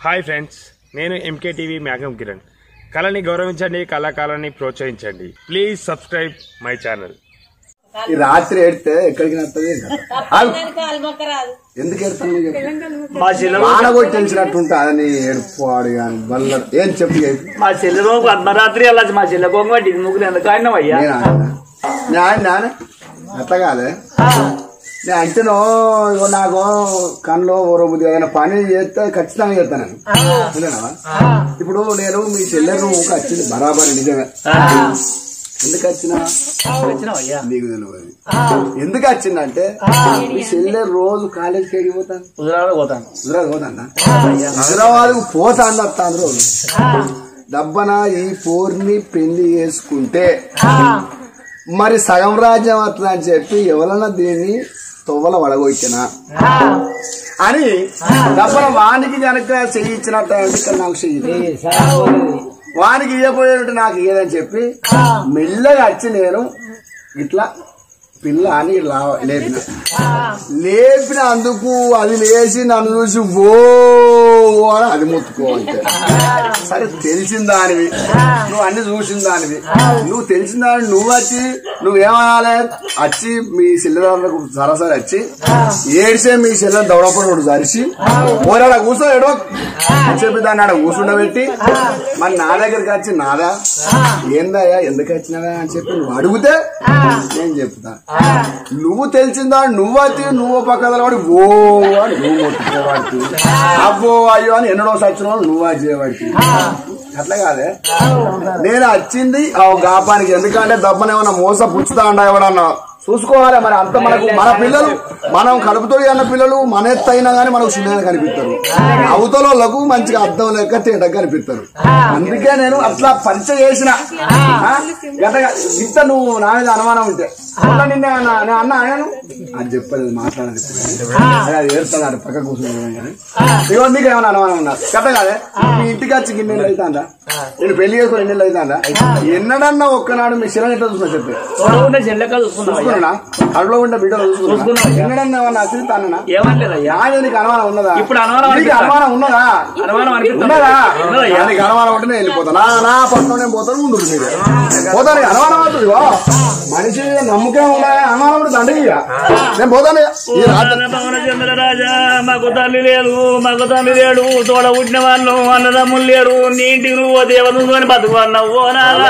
Hi friends నేను MK TV మ్యాగం కిరణ్ కళని గౌరవించండి కళాకారాన్ని ప్రోత్సహించండి ప్లీజ్ సబ్స్క్రైబ్ మై ఛానల్ ఈ రాత్రి ఏడితే ఎక్కడికి నడుతుంది ఎందుకు ఏడుతాను మా చెల్లె వాన కూడా తెలిసినట్టు ఉంటుంది ఏడుపోవాడు కానీ వల్ల ఏం చెప్పు చెప్పు. మా చెల్లెలో అర్ధరాత్రి వెళ్ళచ్చు మా చెల్లె బొమ్మ పట్టింది ముగ్గురు ఎందుకు ఆడినావు అయ్యా నేను ఆయన నేను నాన్న అట్లా కాదే నేను అంటేనో ఇగో నాకు కళ్ళు ఓరబుద్ది ఏదైనా పని చేస్తే ఖచ్చితంగా చేస్తాను నేను అంతేనా? ఇప్పుడు నేను మీ చెల్లె రూమ్కి వచ్చింది బరాబర్ నిజమే ఎందుకు వచ్చినా వచ్చినావు అయ్యా నీకు తెలియదు ఎందుకు వచ్చిందంటే మీ చెల్లె రోజు కాలేజీకి వెళ్ళిపోతాను హుజరాబాద్ పోతాను హైదరాబాద్ పోతాందా హైదరాబాద్ పోతాంది వస్తాను రోజు దబ్బన ఈ పోర్ని పెళ్లి చేసుకుంటే మరి సగం రాజ్యం అట్లా అని చెప్పి ఎవరన్నా దీన్ని తొవ్వల వడగొట్టినా అని దబ్బన వానికి కనుక చేయించినట్టు ఇక్కడ నాకు చెయ్యి వానికి ఇవ్వబోయేటట్టు నాకు ఇయ్యదని చెప్పి మెల్లగా వచ్చి నేను ఇట్లా పిల్ల అని లా- లేపిన లేపిన అందుకు అది లేచి నన్ను చూసి ఓ ఓ అని అది ముట్టుకో అంటే సరే తెలిసిన దానివి నువ్వు అన్ని చూసిన దానివి నువ్వు తెలిసిన దానివి నువ్వు వచ్చి నువ్వేమనాలి వచ్చి మీ చెల్లెలకు సరసరి వచ్చి ఏడిసే మీ చెల్లెని దౌడపడు జరిసి ఓరాడ కూర్చో ఎడో అని చెప్పి దాన్ని ఆడ కూర్చుండబెట్టి మరి నా దగ్గరికి వచ్చి నాదా ఏందయ్యా ఎందుకు వచ్చినావా అని చెప్పి నువ్వు అడిగితే నేను చెప్తా నువ్వు తెలిసిందా నువ్వు వచ్చి నువ్వు పక్కన వాడి ఓ అని నువ్వు మొట్టుకోవాడికి అబ్బో అయ్యో అని ఎన్నడో సచ్చిన నువ్వు వచ్చేవాడికి అట్లా కాదే నేను వచ్చింది ఆ గాపానికి ఎందుకంటే దబ్బనేమన్నా మోస పుచ్చుతా ఉండ ఎవడన్నా చూసుకోవాలి మరి అంత మనకు మన పిల్లలు మనం కడుపుతో అన్న పిల్లలు మన ఎత్తు అయినా కానీ మనకు చిన్నగా కనిపిస్తారు అవతల వాళ్ళకు మంచిగా అర్థం లెక్క తేటగా కనిపిస్తారు అందుకే నేను అట్లా పరిచయం చేసిన ఆ? గత ఇంత నువ్వు నా మీద అనుమానం ఉంటే మొన్న నిన్న నా- నా అన్న ఆయనను అది చెప్పలేదు మాట్లాడదు అదే అది ఏడుస్తాడు పక్క కూర్చున్నాను కానీ ఇగో నీకు ఏమైనా అనుమానం ఉన్నా కథ కాదే మీ ఇంటికి వచ్చి గిన్నెలు అవుతాందా నేను పెళ్లి చేసుకుని ఎన్నెళ్ళు అవుతాందా ఎన్నడన్నా ఒక్కనాడు మీ శిలని ఎట్లా చూసినా చెప్పే తోడకుండా చెల్లెక్క చూసుకున్నావు అయ్యా చూసుకున్నా కడుపులో ఉండే బిడ్డలు చూసుకున్నా చూసుకున్నా. ఎన్నడన్నా ఏమన్నా అసలు తానన్నా ఏమనలేదయ్యా నాదే నీకు అనుమానం ఉన్నదా ఇప్పుడు అనుమానం నీకు అనిపిస్తా. అనుమానం ఉన్నదా అనుమానం అనిపిస్తుంది ఉన్నదా ఉన్నదయ్యా. నీకు అనుమానం ఉంటే నేను వెళ్ళిపోతాను నా నా పక్కన నేను పోతాను ముందు మీరు పోతాను ఇక. అనుమానం అవుతుంది ఇగో. మనిషి మీద నమ్మకం ఉందా అనుమానం ఉంటే దండగి ఇక. నేను పోతాను ఇక. ఈ రాత్రి పవన చంద్ర రాజా మాకు తల్లి లేదు మాకు తండ్రి లేడు తోడ పుట్టిన వాళ్ళు అన్నదమ్ములు లేరు నీ ఇంటికి నువ్వు దేవత అని బతుకు అన్నావు ఓ నాన్నా.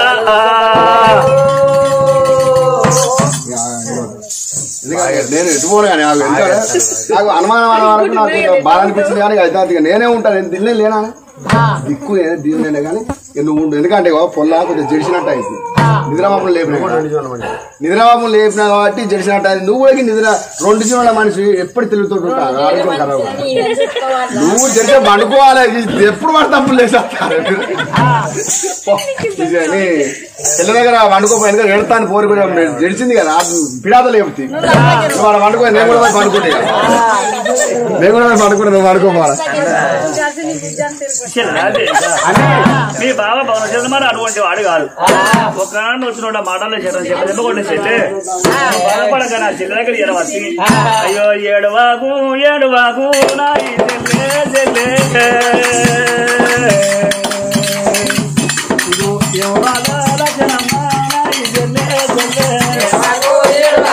ఎందుకంటే నేను ఎటుపోను కానీ నాకు ఎందుకంటే నాకు అనుమానం అనుమానం నాకు ఇక బాధ అనిపించింది కానీ అయితే అది ఇక నేనే ఉంటాను నేను తినలే లేనా దిక్కు నేనే దీనినే కానీ ఇక నువ్వు ఉండు ఎందుకంటే ఇగో పొల్ల కొంచెం జడిసినట్టు అయింది నిద్రమాపం లేపిన నిద్రమాపం లేపినా కాబట్టి జడిసినట్టు అయింది నువ్వు కూడా నిద్ర రెండు జీవన మనిషి ఎప్పుడు తిరుగుతుంటా ఆరోగ్యం ఖరాబ్ అవుతుంది. నువ్వు జరిగే పండుకోవాలి ఇది ఎప్పుడు పడతాము లేసేస్తారు పిల్ల దగ్గర వండుకోపోయి ఎందుకంటే ఎడతాను పోరు కూడా జడిచింది కదా పిడాత లేపుతి నువ్వు ఆడ వండుకో నేను కూడా పోయి పండుకుంటే ఇక. నేను కూడా పోయి పండుకుంటే నువ్వు వండుకోపోవాలి చెల్లె, మీ బావ పవన చంద్ర మరి అటువంటి వాడు కాదు ఒకనాడు వచ్చిన మాటల్లో చెప్పడం చెప్ప చెప్పకుండా చెల్లె నువ్వు బాధపడక నా చెల్లె దగ్గర ఎడవచ్చి అయ్యో ఏడువాకు ఏడువాకు నా ఈ చెల్లె చెల్లె ఇదిగో ఎవరాల రచనమ్మ నా ఈ చెల్లె చెల్లె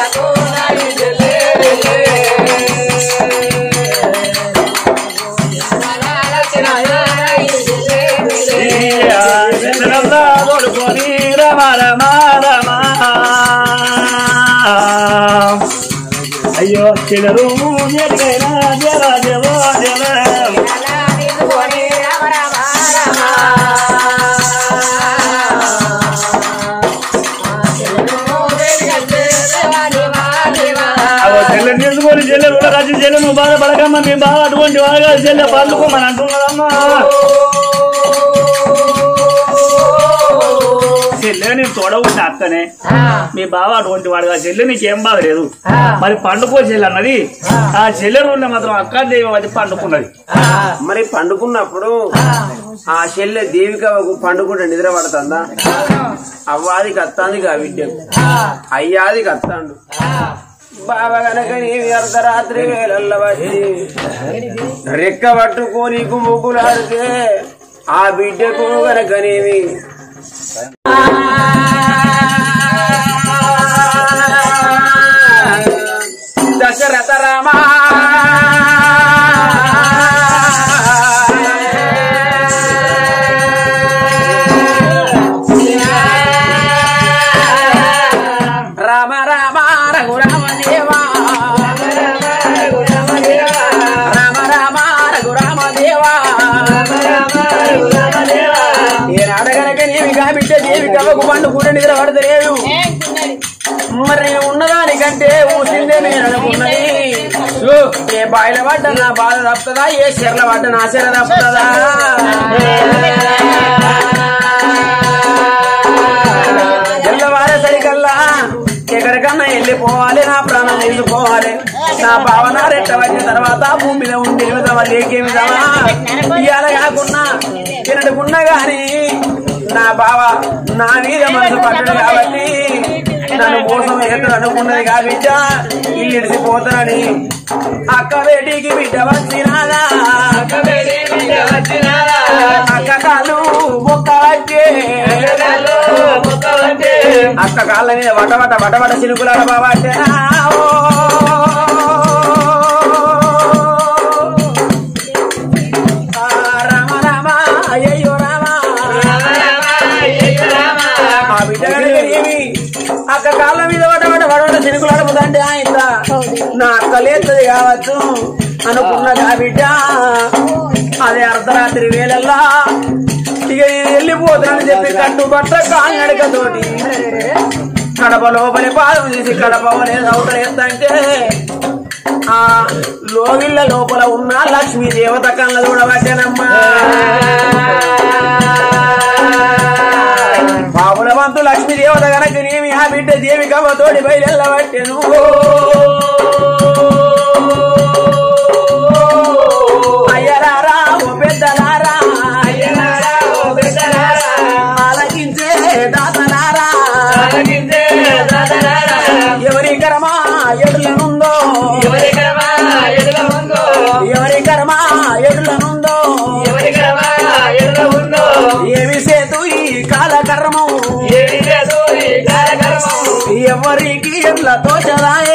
కొడుకొని రమ రమ రమ అయ్యో చెల్లరు ఎక్కైనా జర జవో జల చెల్లె తీసుకొని చెల్లె కూడా రాజు చెల్లె నువ్వు బాధపడకమ్మా మీ బాధ అటువంటి వాడుగా చెల్లె పండుకోమని అంటున్నదమ్మా చెల్లె నేను తోడవుంటే అక్కనే మీ బావ అటువంటి వాడుగా చెల్లె నీకేం బాధ లేదు మరి పండుకో చెల్లె అన్నది ఆ చెల్లె రోజున మాత్రం అక్క దైవం అది పండుకున్నది మరి పండుకున్నప్పుడు ఆ చెల్లె దేవిక పండుకుంటే నిద్ర పడుతుందా అవ్వాది కత్తాంది కా విద్య అయ్యాది కత్తాండు బాబా గనక నీవి అర్ధరాత్రి వేళల్లో వచ్చి రెక్క పట్టుకొని ముగ్గులాడితే ఆ బిడ్డకు గనక నీవి దశరథ రామా రామ రామ రఘురామ దేవా రామ రామ రఘురామ దేవా ఏనాడగనక నీవి కాబిట్టే దేవి కవ్వకు పండు కూడా నిద్ర పడతలేదు మరి ఉన్నదానికంటే ఊసిందే నేను అనుకున్నది ఏ బాయిల పడ్డ నా బాధ తప్పుతుందా ఏ చెర్ల పడ్డ నా చెర తప్పుతుందా తెల్లవారే సరికల్లా ఎక్కడికన్నా వెళ్ళిపోవాలి నా ప్రాణం తీసుకోవాలి నా భావన రెట్ట వచ్చిన తర్వాత భూమి మీద ఉండి విధమా లేకే విధమా ఇవాళ కాకున్నా తినడుకున్నా గాని నా బావ నా మీద మనసు పట్టడు కాబట్టి నన్ను మోసం ఎదురు అనుకున్నది కా బిడ్డ ఇల్లు ఇడిసిపోతానని అక్క వేటికి బిడ్డ వచ్చినాదా అక్క కాలు మొక్క వచ్చే అక్క కాళ్ళ మీద వట వట వట వట చినుకులాడ బాబా అంటే రామ రామ అయ్యో రామ ఆ బిడ్డ కనుక ఏమి అక్క కాళ్ళ మీద వట వట వట వట చినుకులాడముదంటే ఆయన నా అక్క లేస్తుంది కావచ్చు అనుకున్నది ఆ బిడ్డ అదే అర్ధరాత్రి వేళల్లా ఇక నేను వెళ్ళిపోతానని చెప్పి కట్టుబట్ట కాళ్ళనడకతోటి కడప లోపలి పాదం చేసి కడప అవతల ఎత్తంటే ఆ లోగిళ్ళ లోపల ఉన్న లక్ష్మీ దేవత కళ్ళ చూడబట్టేనమ్మా బాబుల వంతు లక్ష్మీ దేవత గనక నేమి ఆ బిడ్డ దేవి కవ్వ తోడి బయలువట్టెను అయ్యరారా ఓ పెద్దలారా అయ్యరారా ఓ పెద్దలారా ఆలకించే దాతలారా ఎవరి కర్మా ఎడులనుందో ఎవరి కర్మా ఎడులనుందో ఏమి సేతు ఈ కాల కర్మం ఎవరికి ఎడ్ల తోచదాయే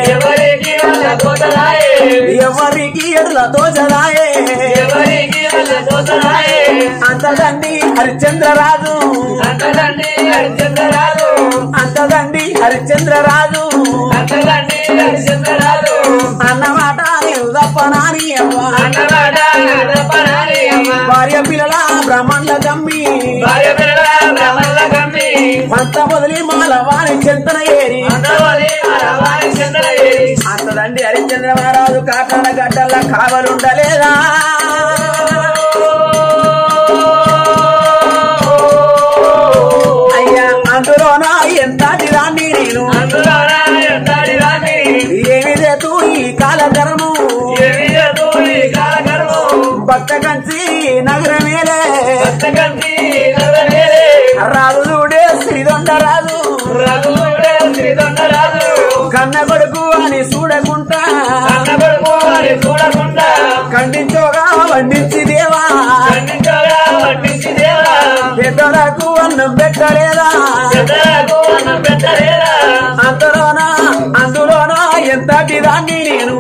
ఎవరికి ఎడ్ల తోచదాయే అంతదండి హరిశ్చంద్రరాజు అంతదండి హరిశ్చంద్రరాజు అన్నమాట నేను తప్పనాని అవ్వ భార్య పిల్లల బ్రహ్మాండ కమ్మి పంత మొదలి మాల వారి చింతన ఏరి అంతదండి హరిశ్చంద్ర మహారాజు కాకాల గడ్డల్లా కావలుండలేదా అయ్యా అందులోనా ఎంతటి రాండి నేను ఏమి రేతు ఈ కాలధర్ము భక్త కంచి నగరమేలే రాజు చూడే శ్రీదొండ రాజు కన్న కొడుకు అని చూడకుంటా ఖండించోగా వండించి దేవా పెద్దలకు అన్నం పెట్టలేదా అందులోన అందులోన ఎంతటి దాన్ని నేను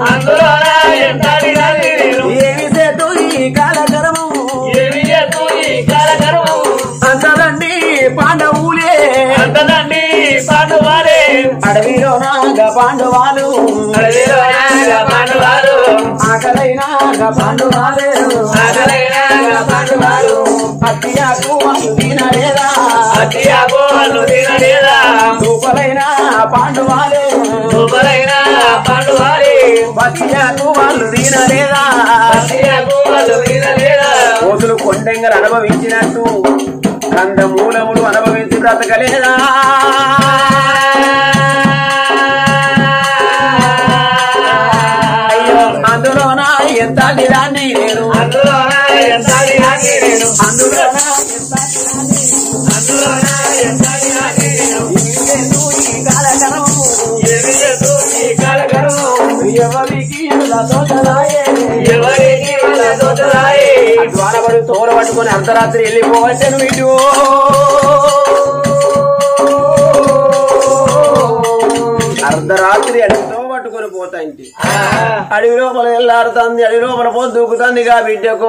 ఏమి చేతు ఈ కాలకరము అంతదండి పాండవులే అంతదండి పాండవాలే అడవిలో నాగ పాండవాలు అడవిలో నాగ పాండవాలు ఆకలైన పాండవాలే ఆకలైన పాండవాలు అత్తియాకు వాళ్ళు తినలేదా అతి అపోహలు తినలేదా సూపలైన పాండవాలే సూపరైన పాండవాలే బతియాకు వాళ్ళు తినలేదా అతి అపోహలు తినలేదా కోతులు కొండెంగలు అనుభవించినట్టు కంద మూలములు అనుభవించి బ్రతకలేదా అయ్యో అందులోన ఎంత దాన్ని నేను అందులో ఎంత నేను అందులోన అందులో ఎంత నేను ఈ కాలకరము ఏమి చేతు ఈ కాల పట్టుకొని తోల పట్టుకొని అర్ధరాత్రి వెళ్ళిపోవచ్చాను ఇటు అర్ధరాత్రి అడిగితో పట్టుకొని పోతా ఇంటి అడవి లోపల వెళ్ళాడుతుంది అడవి లోపల పో దూకుతుంది గా బిడ్డకో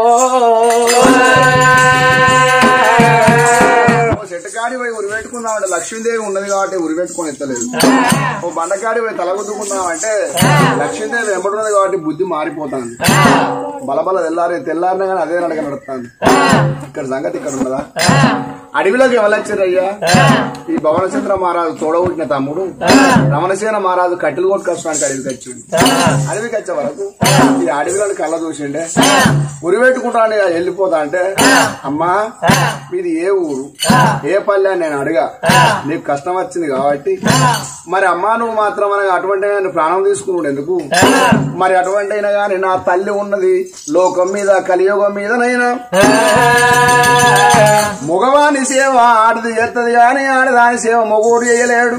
ఓ చెట్టుకాడి పోయి ఉరి పెట్టుకున్నామంటే లక్ష్మీదేవి ఉన్నది కాబట్టి ఉరి పెట్టుకొని ఎత్తలేదు ఓ బండకాడి పోయి తలగొద్దుకున్నామంటే లక్ష్మీదేవి వెంబడున్నది కాబట్టి బుద్ధి మారిపోతాను బలబల తెల్లారి తెల్లారినా కానీ అదే నడక నడుస్తాను ఇక్కడ సంగతి ఇక్కడ ఉన్నదా అడవిలోకి ఎవరొచ్చారయ్యా ఈ భవనచంద్ర మహారాజు తోడబుట్టిన తమ్ముడు రమణసేన మహారాజు కట్టెలు కొట్టుకొస్తానికి అడవికి వచ్చిండు అడవికి వచ్చే వరకు ఈ అడవిలోని కళ్ళ చూసిండే ఉరి పెట్టుకుంటాను వెళ్ళిపోతా అంటే అమ్మా మీది ఏ ఊరు ఏ పల్లె అని నేను అడిగా నీకు కష్టం వచ్చింది కాబట్టి మరి అమ్మా నువ్వు మాత్రం అనగా అటువంటి ఆయన ప్రాణం తీసుకున్నాడు ఎందుకు మరి అటువంటి అయినా గాని నా తల్లి ఉన్నది లోకం మీద కలియుగం మీదనైనా మగవాని సేవ ఆడది చేస్తుంది గాని ఆడదాని సేవ మొగోడు చేయలేడు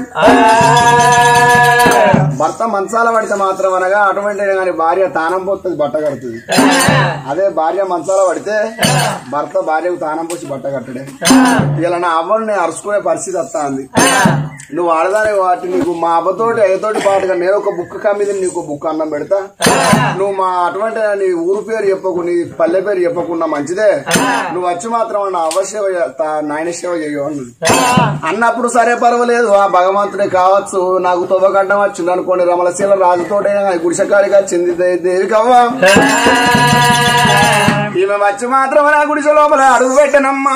భర్త మంచాల పడితే మాత్రం అనగా అటువంటి అయినా గాని భార్య తానం పోతుంది బట్ట కడుతుంది అదే భార్య మంచాల పడితే భర్త భార్యకు తానం పోసి బట్ట కట్టడే ఇలా నా అవ్వని నేను అరుచుకునే పరిస్థితి వస్తుంది నువ్వు ఆడదాని వాటి నీకు మా అవ్వతోటి అయ్యతోటి పాటుగా నేను ఒక బుక్ కమ్మిది నీకు బుక్ అన్నం పెడతా నువ్వు మా అటువంటి నీ ఊరు పేరు చెప్పకు నీ పల్లె పేరు చెప్పకుండా మంచిదే నువ్వు వచ్చి మాత్రం నా అవ్వ సేవ చే- తా- నాయన సేవ చేయు అన్నది అన్నప్పుడు సరే పర్వాలేదు ఆ భగవంతుడే కావచ్చు నాకు తొవ్వగడ్డం వచ్చింది అనుకోండి రమలశీల రాజుతోటే గుడిసెకాడికి వచ్చింది దే- దేవి కవ్వ ఈమె వచ్చి మాత్రం నా గుడిసె లోపల అడుగు పెట్టనమ్మా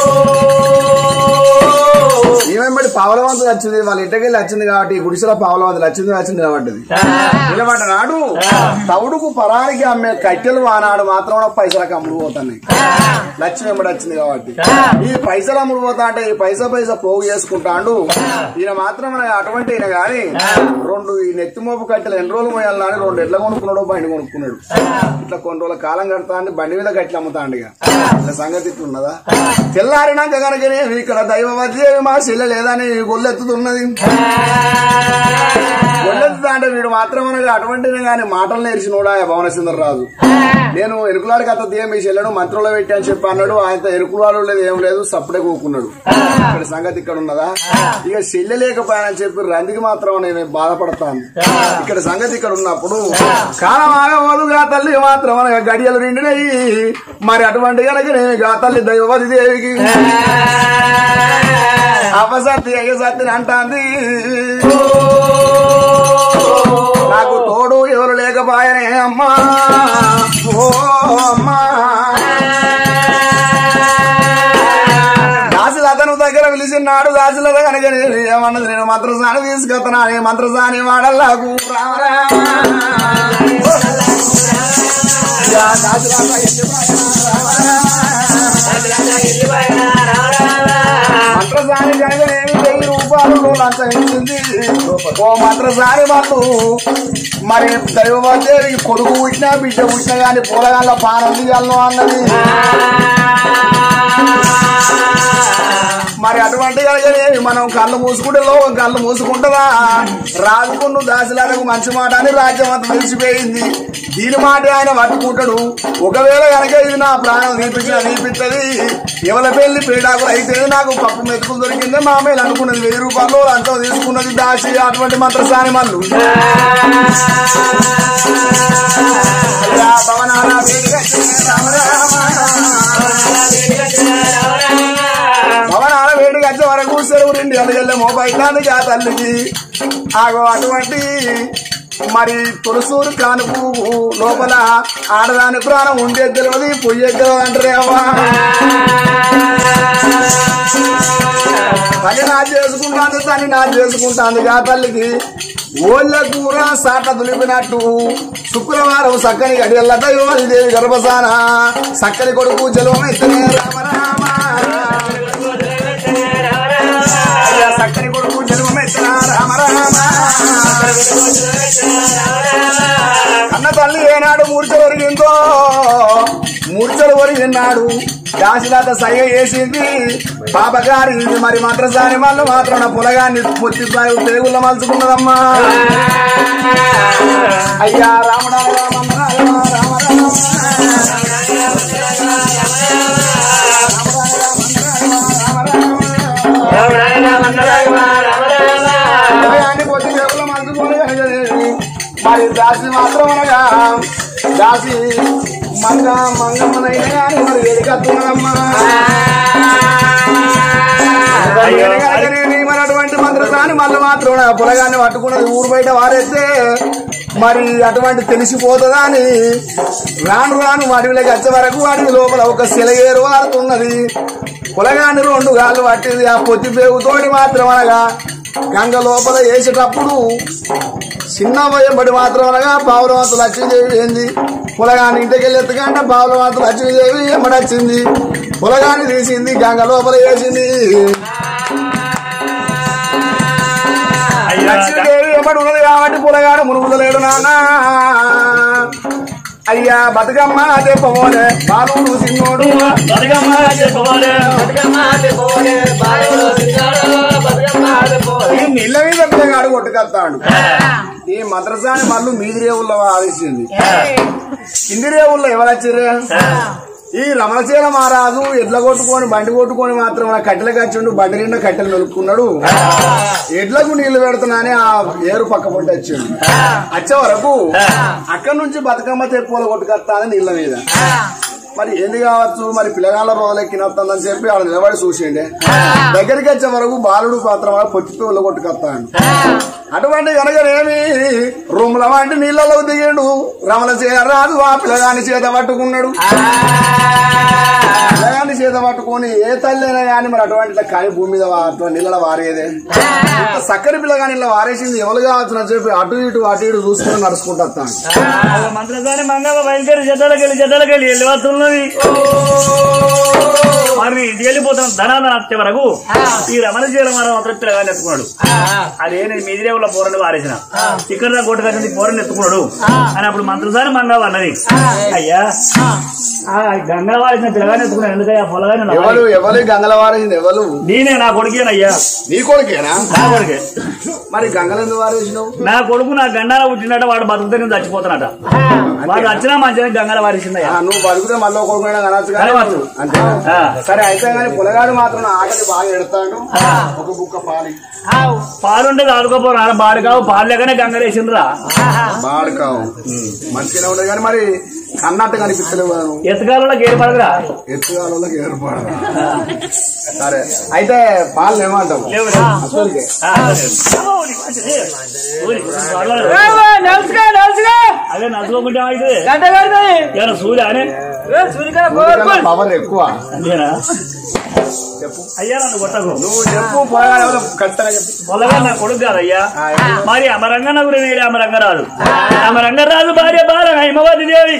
ఈమె బట్టి పావలవంతులు వచ్చింది వాళ్ళ ఇంటికి వెళ్ళి వచ్చింది కాబట్టి ఈ గుడిసెలో పావలవంతులు వచ్చింది వచ్చింది నిలబడ్డది నిలబడ్డ నాడు తవుడుకు పరానికి అమ్మే కట్టెలు ఆనాడు మాత్రం పైసలకు అమ్ముడు పోతున్నాయి లక్ష్మి వెంబడి వచ్చింది కాబట్టి ఈ పైసలు అమ్ముడు పోతా అంటే ఈ పైసా పైసా పోగు చేసుకుంటాడు ఈయన మాత్రం మనకి అటువంటి ఈయన గాని రెండు ఈ నెత్తి మోపు కట్టెలు ఎన్ని రోజులు మోయాలని అని రెండు ఎట్లా కొనుక్కున్నాడు బండి కొనుక్కున్నాడు ఇట్లా కొన్ని రోజుల కాలం కడతా అంటే బండి మీద కట్టెలు అమ్ముతాండు ఇక ఇట్లా సంగతి ఇట్లా ఉన్నదా తెల్లారినాక కనుకనే ఇక్కడ దైవవద్దేవి మా శిల్ల లేదని గొల్లెత్తుతున్నది గొల్లెత్తుతా అంటే వీడు మాత్రం అనగా అటువంటి కానీ మాటలు నేర్చినోడా భవనసుందర రాజు నేను ఎరుకులాడి కథ తీయ మీ చెల్లెను మంత్రంలో పెట్టి అని చెప్పి అన్నాడు ఆయన ఎరుకులాడు లేదు ఏం లేదు సప్పుడే కూకున్నాడు ఇక్కడ సంగతి ఇక్కడ ఉన్నదా ఇక చెల్లె లేకపోయానని చెప్పి రందికి మాత్రం నేను బాధపడతాను ఇక్కడ సంగతి ఇక్కడ ఉన్నప్పుడు కాలం ఆగబోదుగా తల్లి మాత్రం అనగా గడియలు నిండినయి మరి అటువంటి కనుక నేను గా తల్లి దైవవతి దేవికి అపసత్తి అయ్యసత్తిని అంటాంది నాకు తోడు ఎవరు లేకపోయానే అమ్మా ఓ అమ్మా దాసులతను దగ్గర పిలిచిన్నాడు దాసులత కనుక నేను ఏమన్నది నేను మంత్రసాని తీసుకొస్తున్నా నీ మంత్రసాని వాడల్లాకు రామరా దాసులత మంత్రసాని కనుక నేను వెయ్యి రూపాయలు నువ్వు లంచం ఇచ్చింది ఓ మంత్రసాని వాళ్ళు మరి దైవదేవికి కొడుకు పుట్టినా బిడ్డ పుట్టినా గాని పూలగాళ్ళ పానం తీయాలను అన్నది మరి అటువంటి కనుకనేవి మనం కళ్ళు మూసుకుంటే లోకం కళ్ళు మూసుకుంటుందా రాజుకున్ను దాసిలాలకు మంచి మాట అని రాజ్యం అంతా తెలిసిపోయింది దీని మాట ఆయన పట్టుకుంటాడు ఒకవేళ కనుక ఇది నా ప్రాణం తీపించిన తీపిస్తుంది ఎవరి పెళ్లి పేడాకులు అయితే నాకు పప్పు మెతుకులు దొరికింది మా మేలు అనుకున్నది వెయ్యి రూపాయలు అంతా తీసుకున్నది దాసి అటువంటి మంత్రసాని మళ్ళు అయ్యా భవనాల వేడిగా రామ భవనాల వేడికి వచ్చే వరకు సెలవు రెండు అడిగెళ్ళే మోబైల్ ఆ తల్లికి ఆగో అటువంటి మరి తులసూరు కానుపు లోపల ఆడదాని ప్రాణం ఉండే తెలియదు పొయ్యే తెలియదు అంటారే అవ్వా తల్లి నా చేసుకుంటాను తల్లి నా చేసుకుంటాను ఆ తల్లికి ఓళ్ళ కూర సాట దులిపినట్టు శుక్రవారం సక్కని గడియల్ల దైవాది దేవి గర్భసాన సక్కని కొడుకు జలమైతేనే రామ రామ అయ్యా సక్కని కొడుకు జన్మమెత్తిన రామ రామ కన్న తల్లి ఏనాడు మూర్ఛలు ఒరిగిందో మూర్ఛలు ఒరిగినాడు దాసిలాత సైగ చేసింది పాపగారి ఇది మరి మంత్రసాని మళ్ళీ మాత్రం పొలగాన్ని పొత్తి తెగుళ్ళ మలుచుకున్నదమ్మా అయ్యా రామడా రామ రామ రామ రామ ఉదయాన్నే పొద్దు చేపల మంచుకొని కనగలేని. మరి దాసి మాత్రం అనగా దాసి మంగ మంగమ్మనైనా కానీ మరి వేడికత్తున్నదమ్మా అయ్యో. మరి అటువంటి మంత్రసాని మళ్ళీ మాత్రం నా పొలగాన్ని పట్టుకున్నది ఊరు బయట వారేస్తే మరి అటువంటి తెలిసిపోతుందా అని రాను రాను అడవిలోకి వచ్చే వరకు అడవి లోపల ఒక సెలయేరు వారుతున్నది పొలగాన్ని రెండు గాళ్ళు పట్టింది ఆ పొత్తి పేగుతోటి మాత్రం అనగా గంగ లోపల వేసేటప్పుడు చిన్న భయపడి మాత్రం అనగా పావులవంతు లక్ష్మీదేవి ఏంది పొలగాన్ని ఇంటికి వెళ్ళి ఎత్తుకంటే పావులవంతు లక్ష్మీదేవి ఎమ్మడొచ్చింది పొలగాన్ని తీసింది గంగ లోపల వేసింది అయ్యా లక్ష్మీదేవి ఎమ్మడి ఉన్నది కాబట్టి పొలగాడు మునుగుదలేడు నాన్న అయ్యా బతుకమ్మ చెప్పబోలే బాలుడు సిన్నోడు బతుకమ్మ చెప్పవాలి ఈ నీళ్ళ మీద పిల్లగాడు కొట్టుకొస్తాడు ఈ మద్రసాని మళ్ళీ మీది రేవుల్లో ఆదేశింది కింది రేవుల్లో ఎవరొచ్చిరే ఈ రమణశీల మహారాజు ఎడ్ల కొట్టుకొని బండి కొట్టుకొని మాత్రం ఆ కట్టెలు కచ్చిండు బండి నిండా కట్టెలు నలుపుకున్నాడు ఎడ్లకు నీళ్లు పెడుతున్నానే ఆ ఏరు పక్క పొంటి వచ్చిండు వచ్చే వరకు అక్కడి నుంచి బతుకమ్మ తెప్పుల కొట్టుకొస్తాను నీళ్ళ మీద మరి ఏంది కావచ్చు మరి పిల్లగాళ్ళ రోజులెక్కినొస్తుందని చెప్పి ఆడ నిలబడి చూసిండే దగ్గరికి వచ్చే వరకు బాలుడు పాత్ర పొత్తితో ఉల్ల కొట్టుకొస్తాడు అటువంటి కనుకనేమి రూముల వంటి నీళ్ళలో దిగాడు రమల రాదు ఆ పిల్లగాని చేత పట్టుకున్నాడు పిల్లగాని చేత పట్టుకొని ఏ తల్లి అయినా కానీ మరి అటువంటి కాని భూమి మీద వా- అటువంటి నీళ్ళ వారేదే ఇంత చక్కని పిల్లగాని ఇలా వారేసింది ఎవరు కావచ్చు అని చెప్పి అటు ఇటు అటు ఇటు చూసుకుని నడుచుకుంటూ వస్తాను మంత్రసాని మంగళ బయలుదేరి చెద్దలకెళ్ళి చెద్దలకెళ్ళి వెళ్ళి వస్తున్నది మరి నేను ఇంటికి వెళ్ళిపోతాను ధనాధన వచ్చే వరకు ఈ రమణ చేయడం మనం మాత్రం పిల్లగాని ఎత్తుకున్నాడు అదే నేను మీది రేవుల పోరని వారేసిన ఇక్కడ నా కొట్టు కట్టింది పోరని ఎత్తుకున్నాడు అని అప్పుడు మంత్రసాని మంగళ అన్నది అయ్యా ఆ గంగా వారేసిన పిల్లగాని ఎత్తుకున్నాడు ఎందుకయ్యా పొలగాని నా ఎవరు ఎవరు గంగల వారేసింది ఎవరు నేనే నా కొడుకేనయ్యా నీ కొడుకేనా నా కొడుకే మరి గంగలు ఎందుకు వారేసినావు నా కొడుకు నా గండాల పుట్టినట్ట వాడు బతుకుతే నేను చచ్చిపోతానట వాడు వచ్చినా మంచిగా గంగాల వారిసిందయ్యా ఆ, నువ్వు బతుకుతే మళ్ళీ కొడుకునే కనొచ్చు కనవచ్చు. అంతే ఆ. సరే అయితే కానీ పులగాడు మాత్రం నా ఆకలి బాగా ఎడతాడు ఒక బుక్క పాలి పాలుంటే ఆడుకోపోరు ఆడ బాడు కావు పాలు లేకనే గంగలేసిండ్రా బాడు కావు మంచిగానే ఉండదు కానీ మరి కన్నట్టు కనిపిస్తలేవు కదా నువ్వు. ఎత్తకాలలో గేరు పడదురా ఎత్తుగాలకి ఏర్పడ సరే అయితే పాలు ఏమంటావు లేవు అసలుకే అదే నచ్చుకోకుంటే అయితే గంట కడుతుంది ఏమన్నా సూర్య అనే సూర్యకాయ నీకన్నా పవర్ ఎక్కువ అంతేనా చెప్పు అయ్యా నన్ను కొట్టకు నువ్వు చెప్పు పొలగాడు ఎవరో ఖచ్చితంగా చెప్పు పొలగా నా కొడుకు కాదయ్యా ఆ, ఏంటి? మరి అమరంగ నగురు నేడే అమరంగరాజు అమరంగరాజు భార్య బాల హైమవతి దేవి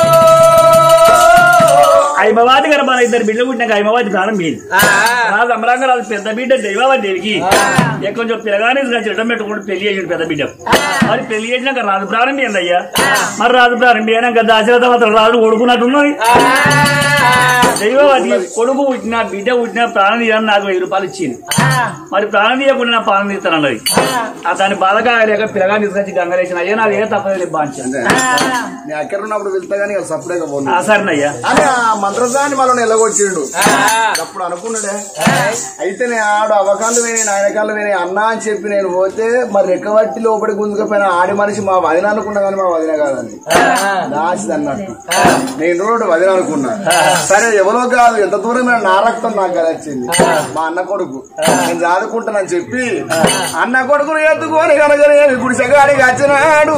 హైమవతి గారు మన ఇద్దరు బిడ్డలు పుట్టినాక హైమవతి ప్రాణం మీది రాజు అమరంగరాజు పెద్ద బిడ్డ దైవవతి దేవికి ఎక్కువ కొంచెం పిల్లగానే చిరటం పెట్టుకుంటూ పెళ్లి చేసాడు పెద్ద బిడ్డ మరి పెళ్లి చేసినాక రాజు ప్రారంభం ఏందయ్యా మరి రాజు ప్రారంభం అయినాక దాశరథ మాత్రం రాజు కొడుకున్నట్టున్నది దైవవతి కొడుకు పుట్టిన బిడ్డ పుట్టిన ప్రాణం తీయని నాకు వెయ్యి రూపాయలు ఇచ్చింది మరి ప్రాణం తీయకుండా నా ప్రాణం తీస్తాను అన్నది ఆ దాని బాధగా లేక పిల్లగాని తీసుకొచ్చి గంగలేసిన అయ్యా నాకు ఏ తప్పలేదు బాంచాను నేను ఎక్కడ ఉన్నప్పుడు వెళ్తా కానీ సపరేట్గా పోను ఆ సరేనయ్యా అని ఆ మంత్రసాన్ని మనల్ని ఎల్లగొచ్చిండు అప్పుడు అనుకున్నాడే అయితే నేను ఆడు అవకాళ్ళు విని నాయనకాళ్ళు విని అన్నా అని చెప్పి నేను పోతే మరి రెక్కబట్టి లోపలి గుంజుకపోయిన ఆడి మనిషి మా వదిన అనుకున్నా కానీ మా వదిన కాదని దాచిది అన్నట్టు నేను రోడ్డు వదిన అనుకున్నా సరే ఎవరో కాదు ఎంత దూరం నా రక్తం నాకు కదా వచ్చింది మా అన్న కొడుకు నేను చదువుకుంటానని చెప్పి అన్న కొడుకును ఎత్తుకొని కనుక గుడిసెగాడికి వచ్చినాడు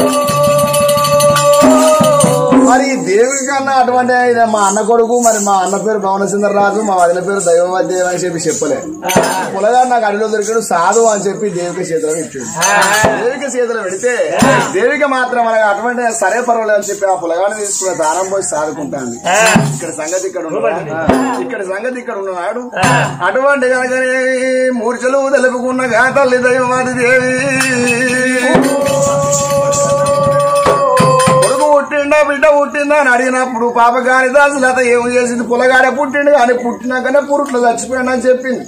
మరి ఈ దేవుడి కన్నా అటువంటి ఆయన మా అన్న కొడుకు మరి మా అన్న పేరు భవనసుందర రాజు మా వదిన పేరు దైవవాద్యం అని చెప్పి చెప్పలే పులగారు నాకు అడిలో దొరికాడు సాధు అని చెప్పి దేవిక చేతిలో పెట్టాడు దేవిక చేతిలో పెడితే దేవిక మాత్రం మనకు అటువంటి సరే పర్వాలేదు అని చెప్పి ఆ పులగాన్ని తీసుకున్న దానం పోయి సాదుకుంటాను ఇక్కడ సంగతి ఇక్కడ ఉన్నాడు ఇక్కడ సంగతి ఇక్కడ ఉన్నాడు అటువంటి కనుక మూర్ఛలు తెలుపుకున్న గా తల్లి దైవమాది దేవి కొడుకు పుట్టిండా బిడ్డ పుట్టిందా అని అడిగినప్పుడు పాప గాని దాసులత ఏం చేసింది పులగాడే పుట్టిండు కానీ పుట్టినాకనే పురుట్లు చచ్చిపోయాడు అని చెప్పింది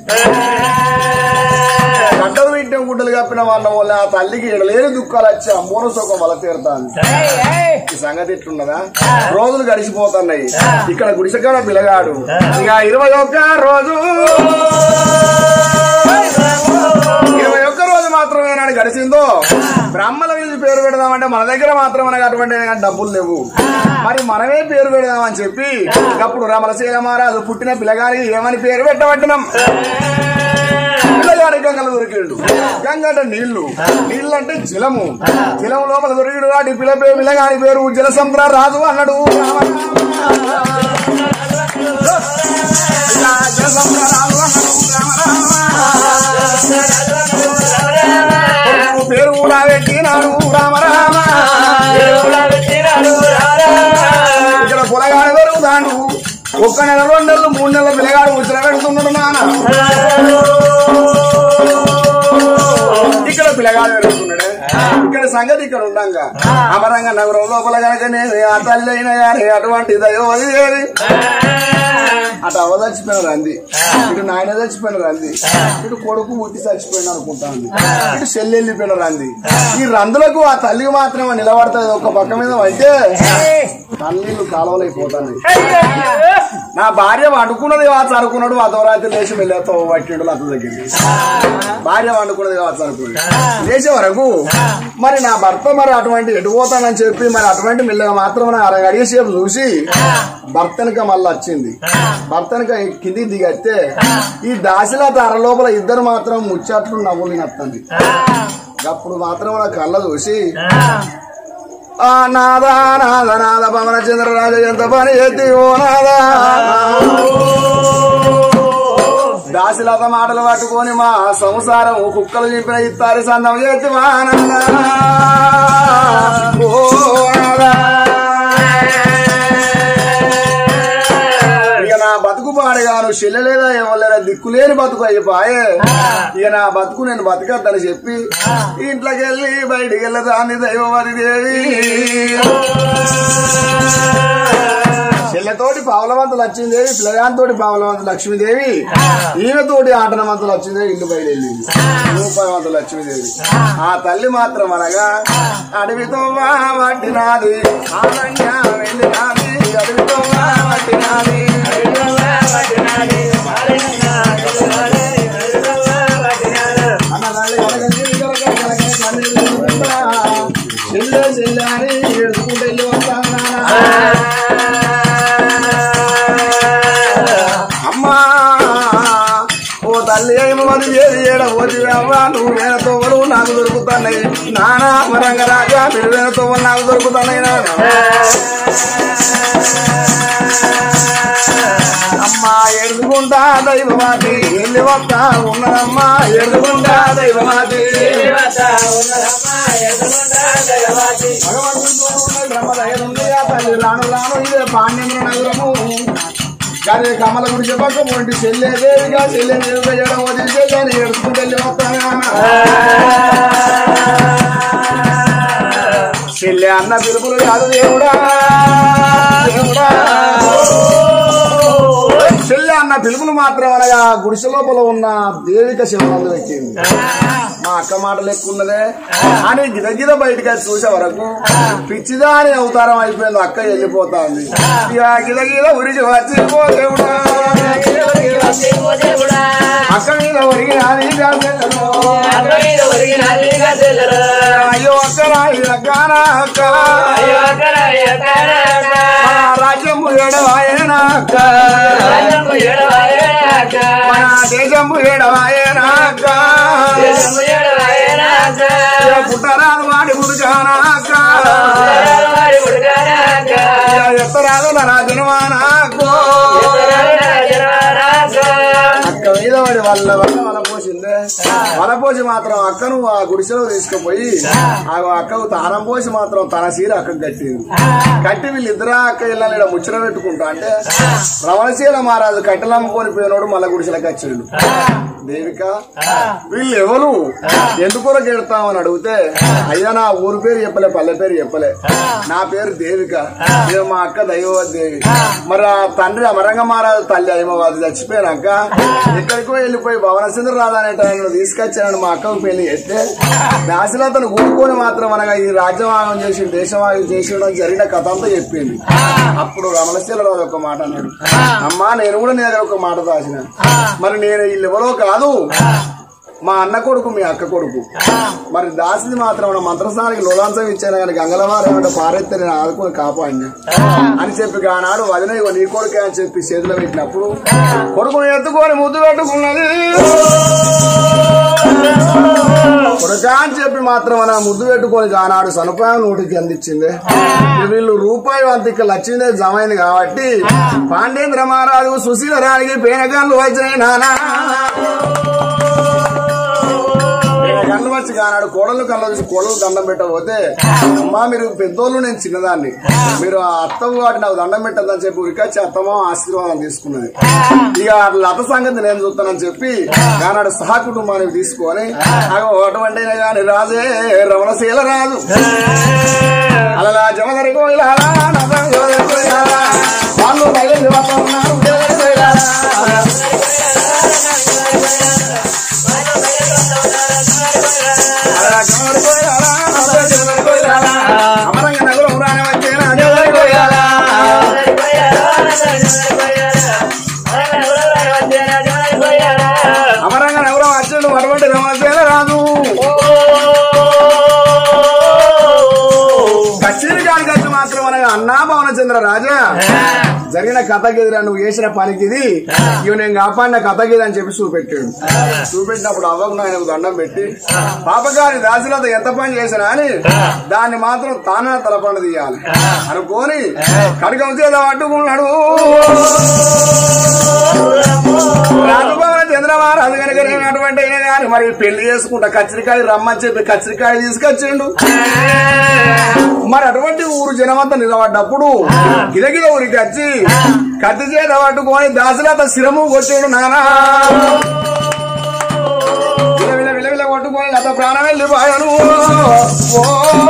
గడ్డలు వింటాం గుడ్డలు కప్పిన వాళ్ళ వల్ల ఆ తల్లికి లేని దుఃఖాలు వచ్చి అమ్మోన సుఖం వల్ల తీరుతాను ఈ సంగతి ఇట్లున్నదా రోజులు గడిచిపోతున్నాయి ఇక్కడ గుడిసెకాడ పిల్లగాడు ఇక ఇరవై ఒక్క రోజు ఇరవై ఒక్క రోజు మాత్రమే నాడు గడిచిందో బ్రాహ్మణ వీధి పేరు పెడదామంటే మన దగ్గర మాత్రం మనకు అటువంటి డబ్బులు లేవు మరి మనమే పేరు పెడదామని చెప్పి అప్పుడు రమలశీల మహారాజు పుట్టిన పిల్లగానికి ఏమని పేరు పెట్టబట్టినాం పిల్లగాడి గంగలు దొరికిండు గంగ అంటే నీళ్లు నీళ్లు అంటే జలము జలం లోపల దొరికిడు వాటి పిల్ల పేరు పిల్లగాడి పేరు జల సంద్ర రాజు అన్నాడు ఇలా జల సంద్ర రాజు అన్నాడు పేరు కూడా పెట్టినాడు రామ రామ ఇక్కడ పొలగాడు పెరుగుతాడు ఒక్క నెల రెండు నెలలు మూడు నెలల పిల్లగాడు ముచ్చట పెడుతున్నాడు నాన్న ఇక్కడ పిల్లగాడు పెరుగుతున్నాడు ఇక్కడ సంగతి ఇక్కడ ఉండంగా అమరంగా నగరం లోపల కనుక నేను ఆ తల్లి అయినా కానీ అటువంటి దయో అది ఏది అటు అవ్వ చచ్చిపోయినారు అంది ఇటు నాయన చచ్చిపోయినారు అంది ఇటు కొడుకు ముట్టి చచ్చిపోయిన అనుకుంటాను ఇటు చెల్లి వెళ్ళిపోయినారు అంది ఈ రందులకు ఆ తల్లికి మాత్రమే నిలబడుతుంది ఒక పక్క మీద అయితే తల్లిలు కాలువలైపోతాయి నా భార్య వండుకున్నది కావచ్చు అనుకున్నాడు అధోరాత్రి లేచి వెళ్ళేతో పట్టిండు అతని దగ్గరికి భార్య వండుకున్నది కావచ్చు అనుకున్నాడు లేచే వరకు మరి నా భర్త మరి అటువంటి ఎటు పోతానని చెప్పి మరి అటువంటి మెల్లగా మాత్రం నా అరగడియ సేపు చూసి భర్తనిక మళ్ళీ వచ్చింది భర్తనిక కిందికి దిగస్తే ఈ దాసిలత అర లోపల ఇద్దరు మాత్రం ముచ్చట్లు నవ్వులు నత్తంది అప్పుడు మాత్రం నా కళ్ళ చూసి ఆ నాద నాద నాద పవన చంద్రరాజ ఎంత పని ఎత్తి ఓ నాదా దాసిలత మాటలు పట్టుకొని మా సంసారం కుక్కలు చెప్పిన ఇత్తారి సందం చేతి వానంద ఓ నాదా. ఇక నా బతుకు పాడగాను చెల్లెలేదా ఎవలేదా దిక్కులేని బతుకు అయిపోయే ఇక నా బతుకు నేను బతకద్దని చెప్పి ఇంట్లోకి వెళ్ళి బయటికి వెళ్ళదాన్ని దైవవరి దేవి చెల్లెతోటి పావులవంతు లక్ష్మీదేవి పిల్లగాంతోటి పావులవంతు లక్ష్మీదేవి ఈమెతోటి ఆటనవంతు లక్ష్మీదేవి ఇల్లు బయలుదేరింది రూపాయవంతు లక్ష్మీదేవి ఆ తల్లి మాత్రం అనగా అడవితో పట్టినాది ఆరణ్య వెళ్ళినాది అడవితో పట్టినాది చెల్లె చెల్లె అని ఏడుచుకుంటూ వెళ్ళి వస్తాను అమ్మా ఓ తల్లి ఏమి మరి ఏది ఏడ పోతి అవ్వా నువ్వు వేల తోవలు నాకు దొరుకుతున్నాయి నానా మరంగ రాజా మీరు వేల తోవలు నాకు దొరుకుతున్నాయి నాన్న అమ్మా ఎడుచుకుంటా దైవమాతి వెళ్ళి వస్తా ఉన్నదమ్మా ఎడుచుకుంటా దైవమాతి భగవంతుడు ఉన్న బ్రహ్మదయనుంది ఆ తల్లి రాను రాను ఇదే పాండ్యముల నగరము కానీ కమల గురించి పక్క మొంటి చెల్లె దేవిగా చెల్లె దేవిగా జడ వదిలి చెల్లెని ఎడుచుకుంటూ వెళ్ళి వస్తానా చెల్లె అన్న పిలుపులు కాదు దేవుడా దేవుడా చెల్లె అన్న పిలుపులు మాత్రం అనగా గుడిసె లోపల ఉన్న దేవిక శివనందు పెట్టింది మా అక్క మాటలు ఎక్కువ ఉన్నదే అని గిద గిద బయటకు వచ్చి చూసే వరకు పిచ్చిదా అని అవతారం అయిపోయింది అక్క వెళ్ళిపోతా ఉంది ఇక గిద గిద ఉరిచి వచ్చి పో దేవుడా అక్క మీద ఒరిగినాది గాజెలలో. అయ్యో అక్క రాయి అక్కనా అక్క మన రాజ్యము ఏడవాయేనా అక్క మన దేశము ఏడవాయేనా అక్క ఇక పుట్టరాదు వాడి పురుషానా అక్క ఇక ఎత్తరాదు నా రాజునమానా అక్కో అక్క మీద వాడి వల్ల వల్ల వల పోసిందే వల పోసి మాత్రం అక్కను ఆ గుడిసెలో తీసుకుపోయి ఆ అక్కకు తానం పోసి మాత్రం తన సీర అక్కకు కట్టింది కట్టి వీళ్ళిద్దరా అక్క ఇళ్ళని ఈడ ముచ్చట పెట్టుకుంటా అంటే రమణశీల మహారాజు కట్టెలు అమ్ముకొని పోయినోడు మళ్ళా గుడిసెలకు వచ్చిండు దేవిక వీళ్ళు ఎవరు ఎందుకొరకు ఎడతామని అడిగితే అయ్యా నా ఊరు పేరు చెప్పలే పల్లె పేరు చెప్పలే నా పేరు దేవిక ఇక మా అక్క దైవవతి దేవి మరి ఆ తండ్రి అమరంగ మహారాజు తల్లి అయ్యమ్మవాది చచ్చిపోయాక ఎక్కడికో వెళ్ళిపోయి భవనచంద్ర రాధా అనే టైంలో తీసుకొచ్చానని మా అక్కకు పెళ్లి చేస్తే దాసిలతను కూడుకొని మాత్రం అనగా ఈ రాజ్యవాగం చేసి దేశవాగం చేసేయడం జరిగిన కథ అంతా చెప్పింది అప్పుడు రమణశీలరాజు ఒక మాట అన్నాడు అమ్మా నేను కూడా నీ దగ్గర ఒక మాట దాచిన మరి నేను వీళ్ళు ఎవరో కాదు మా అన్న కొడుకు మీ అక్క కొడుకు మరి దాసిది మాత్రం నా మంత్రస్థానానికి లోలాంశం ఇచ్చాను కానీ గంగలవారు ఏమంటే పారెత్తే నేను ఆదుకుని కాపాడినా అని చెప్పి ఆనాడు వదిన ఇగో నీ కొడుకే అని చెప్పి చేతిలో పెట్టినప్పుడు కొడుకుని ఎత్తుకొని ముద్దు పెట్టుకున్నది కొడుకా అని చెప్పి మాత్రం నా ముద్దు పెట్టుకొని ఆనాడు సనపాయం నోటికి అందించింది ఇక వీళ్ళు రూపాయి వంతికి లచ్చిందే జమైంది కాబట్టి పాండేంద్ర మహారాజు సుశీల రాణికి పేనగాళ్ళు వచ్చినాయి నానా కళ్ళు వచ్చి కానాడు కోడలు కళ్ళు వచ్చి కోడలు దండం పెట్టకపోతే అమ్మా మీరు పెద్దోళ్ళు నేను చిన్నదాన్ని మీరు ఆ అత్తమ్మ వాటి నాకు దండం పెట్టదని చెప్పి ఉరికొచ్చి అత్తమ్మ ఆశీర్వాదం తీసుకున్నది ఇక లత సంగతి నేను చూస్తానని చెప్పి కానాడు సహా కుటుంబానికి తీసుకొని అటువంటి కానీ రాజే రమణశీల రాజు అలా జమదరి కోయిల వాళ్ళు బయలు ఉన్నారు జమదరి కోయిల. అమరంగ నగరం రాని వచ్చేనా జమదరి కోయిల. అమరంగ నగరం వచ్చాడు అటువంటి రమణశీల రాజు కచేరి గారికి వచ్చి మాత్రం అనగా అన్నా భవన చంద్ర రాజా జరిగిన కథగిదిరా నువ్వు చేసిన పనికి ఇది ఇవి నేను కాపాడిన కథగిది అని చెప్పి చూపెట్టాడు చూపెట్టినప్పుడు అవ్వకు ఆయనకు దండం పెట్టి పాపగారి దాసులతో ఎంత పని చేసినా అని దాన్ని మాత్రం తానే తలపండు తీయాలి అనుకోని కడకం చేత పట్టుకున్నాడు రాజభవన చంద్రమారాజు కనుక నేను అటువంటి అయినా కానీ మరి పెళ్లి చేసుకుంటా కచ్చరికాయ రమ్మని చెప్పి కచ్చరికాయ తీసుకొచ్చిండు మరి అటువంటి ఊరు జనమంతా నిలబడ్డప్పుడు గిలగిల ఊరికి వచ్చి కత్తి చేత పట్టుకొని దాసులత శిరము కొట్టాడు నానా విల విల విల విల కొట్టుకొని లత ప్రాణం వెళ్ళిపోయాను ఓ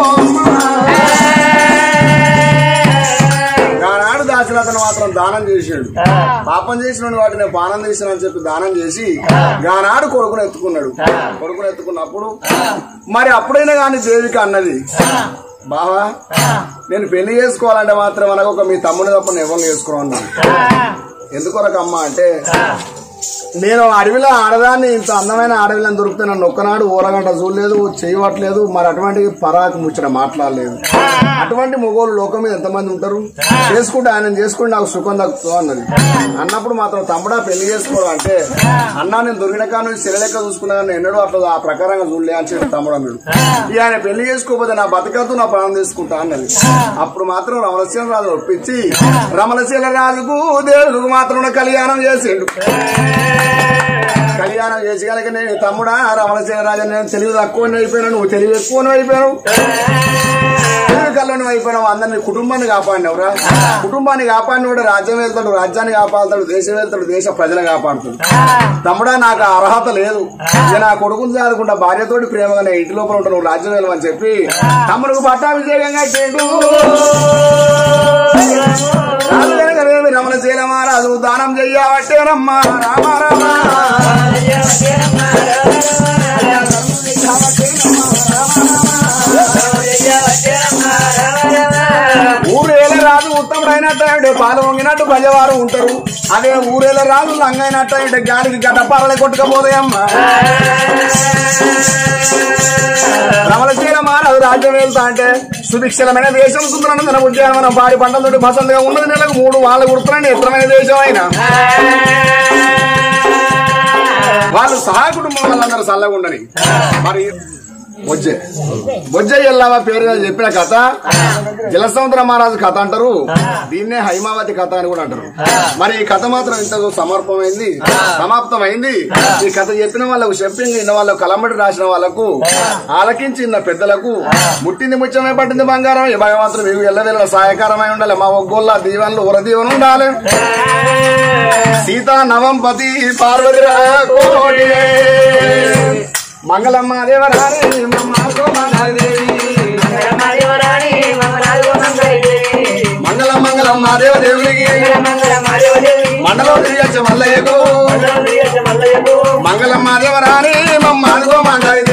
ఆనాడు దాసులతను మాత్రం దానం చేసాడు పాపం చేసిన వాటిని పానం చేసిన అని చెప్పి దానం చేసి ఆనాడు కొడుకును ఎత్తుకున్నాడు కొడుకును ఎత్తుకున్నప్పుడు మరి అప్పుడైనా కానీ దేవిక అన్నది బావా నేను పెళ్లి చేసుకోవాలంటే మాత్రం అనగా ఒక మీ తమ్ముని తప్ప నేను ఎవరు చేసుకోవాలన్నాను ఎందుకొరకు అమ్మ అంటే నేను అడవిలో ఆడదాన్ని ఇంత అందమైన అడవిలో దొరికితే నన్ను ఒక్కనాడు ఊరగంట చూడలేదు చేయవట్లేదు మరి అటువంటి పరాకు ముచ్చట మాట్లాడలేదు అటువంటి మొగోళ్ళు లోకం మీద ఎంతమంది ఉంటారు చేసుకుంటే ఆయన చేసుకుంటే నాకు సుఖం దక్కుతుంది అన్నది అన్నప్పుడు మాత్రం తమ్ముడా పెళ్లి చేసుకోవడం అంటే అన్నా నేను దొరికిన కాడ నుంచి చెల్లె లెక్క చూసుకున్నా కానీ ఎన్నడూ అట్లా ఆ ప్రకారంగా చూడలే అని చెప్పి తమ్ముడు అన్నాడు ఇక ఆయన పెళ్లి చేసుకోకపోతే నా బతకద్దు నా ప్రాణం తీసుకుంటా అన్నది అప్పుడు మాత్రం రమణశీల రాజు ఒప్పించి రమణశీల రాజుకు దేవుడికి మాత్రం కళ్యాణం చేసిండు కళ్యాణం చేసి కనుక నేను తమ్ముడా రమణశీల రాజు నేను తెలివి తక్కువ అయిపోయాను నువ్వు తెలివి ఎక్కువ అయిపోయావు తెలివి కల్లోని అయిపోయినావు అందరిని కుటుంబాన్ని కాపాడినవురా కుటుంబాన్ని కాపాడినోడు రాజ్యం వెళ్తాడు రాజ్యాన్ని కాపాడుతాడు దేశం వెళ్తాడు దేశ ప్రజలు కాపాడుతాడు తమ్ముడా నాకు ఆ అర్హత లేదు ఇక నా కొడుకుని చదువుకుంటా భార్యతోటి ప్రేమగా నేను ఇంటి లోపల ఉంటాను నువ్వు రాజ్యం వెళ్ళమని చెప్పి తమ్ముడికి పట్టాభిషేకంగా చేడు రాజు కనుక రేవి రమణ శీలమారాజు దానం చెయ్యవట్టేనమ్మా రామ రామ ఊరేల రాజు ఉత్తముడైనట్టు అంటే పాలు వంగినట్టు ప్రజవారు ఉంటారు అదే ఊరేల రాజు లంగైనట్టు అంటే గాలికి గడ్డపారలే కొట్టుకపోతాయమ్మా రమలశీల మానవు రాజ్యం వెళ్తా అంటే సుభిక్షలమైన దేశం సుందరనందన ఉద్యానవనం పాడి పంటలతోటి బసంతగా ఉన్నది నెలకు మూడు వాళ్ళ గుర్తులండి ఎత్తమైన దేశం అయినా వాళ్ళు సహా కుటుంబం వాళ్ళందరూ చల్లగా ఉండని మరి బొజ్జె బొజ్జె ఎల్లవ పేరు మీద చెప్పిన కథ జలసముద్ర మహారాజు కథ అంటారు దీన్నే హైమావతి కథ అని కూడా అంటారు మరి ఈ కథ మాత్రం ఇంతకు సమర్పమైంది సమాప్తమైంది ఈ కథ చెప్పిన వాళ్ళకు చెప్పింది ఇన్న వాళ్ళకు కలంబడి రాసిన వాళ్ళకు ఆలకించి ఇన్న పెద్దలకు ముట్టింది ముచ్చమే పట్టింది బంగారం ఈ భగవంతుడు మీకు ఎల్లవేళ సహాయకరమై ఉండాలి మా ఒగ్గోళ్ళ దీవెనలు ఉర దీవెన ఉండాలి సీతా నవంపతి పార్వతిరా కోటి మంగళమ్మ దేవరాణి మమ్మ కోమలాదేవి మంగళ మంగళమ్మ దేవదేవునికి మండలం తిరిగచ్చ మల్లయ్యకు మంగళమ్మ దేవరాణి మమ్మ కోమలాదేవి